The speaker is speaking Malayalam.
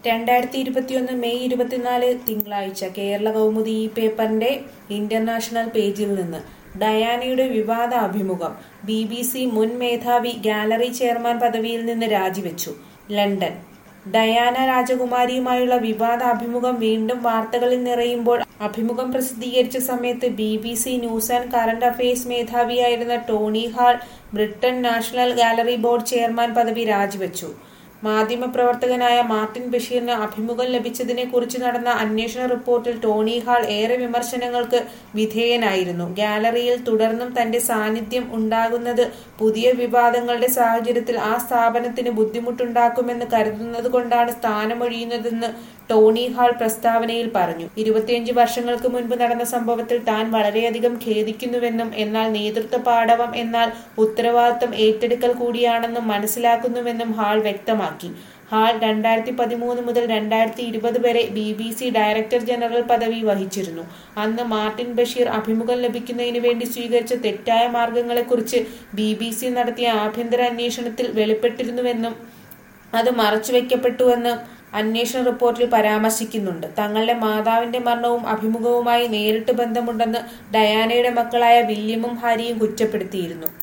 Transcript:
രണ്ടായിരത്തി ഇരുപത്തിയൊന്ന് മെയ് ഇരുപത്തിനാല് തിങ്കളാഴ്ച കേരള കൗമുദി ഈ പേപ്പറിന്റെ ഇന്റർനാഷണൽ പേജിൽ നിന്ന് ഡയാനയുടെ വിവാദ അഭിമുഖം ബി ബി സി മുൻ മേധാവി ഗാലറി ചെയർമാൻ പദവിയിൽ നിന്ന് രാജിവെച്ചു ലണ്ടൻ ഡയാന രാജകുമാരിയുമായുള്ള വിവാദ അഭിമുഖം വീണ്ടും വാർത്തകളിൽ നിറയുമ്പോൾ അഭിമുഖം പ്രസിദ്ധീകരിച്ച സമയത്ത് B B C news and current affairs മേധാവിയായിരുന്ന Tony Hall Britain national gallery board chairman പദവി രാജിവെച്ചു മാധ്യമപ്രവർത്തകനായ മാർട്ടിൻ ബഷീറിന് അഭിമുഖം ലഭിച്ചതിനെ കുറിച്ച് നടന്ന അന്വേഷണ റിപ്പോർട്ടിൽ ടോണി ഹാൾ ഏറെ വിമർശനങ്ങൾക്ക് വിധേയനായിരുന്നു ഗാലറിയിൽ തുടർന്നും തന്റെ സാന്നിധ്യം ഉണ്ടാകുന്നത് പുതിയ വിവാദങ്ങളുടെ സാഹചര്യത്തിൽ ആ സ്ഥാപനത്തിന് ബുദ്ധിമുട്ടുണ്ടാക്കുമെന്ന് കരുതുന്നത് കൊണ്ടാണ് സ്ഥാനമൊഴിയുന്നതെന്ന് ടോണി ഹാൾ പ്രസ്താവനയിൽ പറഞ്ഞു ഇരുപത്തിയഞ്ച് വർഷങ്ങൾക്ക് മുൻപ് നടന്ന സംഭവത്തിൽ താൻ വളരെയധികം ഖേദിക്കുന്നുവെന്നും എന്നാൽ നേതൃത്വ പാടവം എന്നാൽ ഉത്തരവാദിത്തം ഏറ്റെടുക്കൽ കൂടിയാണെന്നും മനസ്സിലാക്കുന്നുവെന്നും ഹാൾ വ്യക്തമാക്കി ഹാൾ രണ്ടായിരത്തി പതിമൂന്ന് മുതൽ രണ്ടായിരത്തി ഇരുപത് വരെ B B C director general പദവി വഹിച്ചിരുന്നു അന്ന് മാർട്ടിൻ ബഷീർ അഭിമുഖം ലഭിക്കുന്നതിന് വേണ്ടി സ്വീകരിച്ച തെറ്റായ മാർഗങ്ങളെക്കുറിച്ച് ബി ബി സി നടത്തിയ ആഭ്യന്തര അന്വേഷണത്തിൽ വെളിപ്പെട്ടിരുന്നുവെന്നും അത് മറച്ചുവെക്കപ്പെട്ടുവെന്നും അന്വേഷണ റിപ്പോർട്ടിൽ പരാമർശിക്കുന്നുണ്ട് തങ്ങളുടെ മാതാവിന്റെ മരണവും അഭിമുഖവുമായി നേരിട്ട് ബന്ധമുണ്ടെന്ന് ഡയാനയുടെ മക്കളായ വില്യമും ഹാരിയും കുറ്റപ്പെടുത്തിയിരുന്നു